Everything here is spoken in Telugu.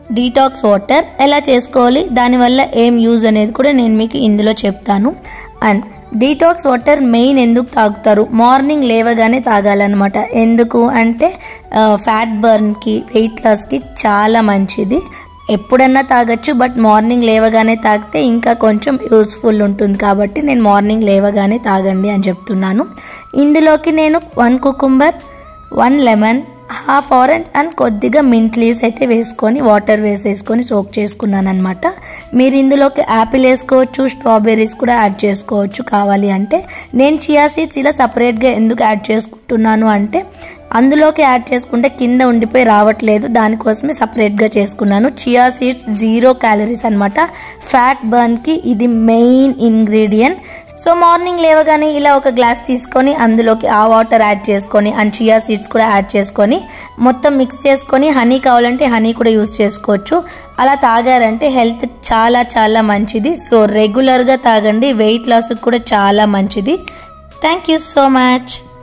డీటాక్స్ వాటర్ ఎలా చేసుకోవాలి దానివల్ల ఏం యూజ్ అనేది కూడా నేను మీకు ఇందులో చెప్తాను అండ్ డీటాక్స్ వాటర్ మెయిన్ ఎందుకు తాగుతారు మార్నింగ్ లేవగానే తాగాలన్నమాట ఎందుకు అంటే ఫ్యాట్ బర్న్కి వెయిట్ లాస్కి చాలా మంచిది ఎప్పుడన్నా తాగొచ్చు బట్ మార్నింగ్ లేవగానే తాగితే ఇంకా కొంచెం యూస్ఫుల్ ఉంటుంది కాబట్టి నేను మార్నింగ్ లేవగానే తాగండి అని చెప్తున్నాను ఇందులోకి నేను one cucumber one lemon half orange and కొద్దిగా మింట్ లీవ్స్ అయితే వేసుకొని వాటర్ వేసేసుకొని సోక్ చేసుకున్నాను అనమాట మీరు ఇందులోకి యాపిల్ వేసుకోవచ్చు స్ట్రాబెర్రీస్ కూడా యాడ్ చేసుకోవచ్చు కావాలి అంటే నేను చియా సీడ్స్ ఇలా సపరేట్గా ఎందుకు యాడ్ చేసుకుంటున్నాను అంటే అందులోకి యాడ్ చేసుకుంటే కింద ఉండిపోయి రావట్లేదు దానికోసమే సపరేట్గా చేసుకున్నాను చియా సీడ్స్ జీరో క్యాలరీస్ అనమాట ఫ్యాట్ బర్న్కి ఇది మెయిన్ ఇంగ్రీడియంట్ సో మార్నింగ్ లేవగానే ఇలా ఒక గ్లాస్ తీసుకొని అందులోకి ఆ వాటర్ యాడ్ చేసుకొని అండ్ చియా సీడ్స్ కూడా యాడ్ చేసుకొని మొత్తం మిక్స్ చేసుకొని హనీ కావాలంటే హనీ కూడా యూస్ చేసుకోవచ్చు అలా తాగారంటే హెల్త్ చాలా చాలా మంచిది సో రెగ్యులర్గా తాగండి వెయిట్ లాస్కి కూడా చాలా మంచిది థ్యాంక్ యూ సో మచ్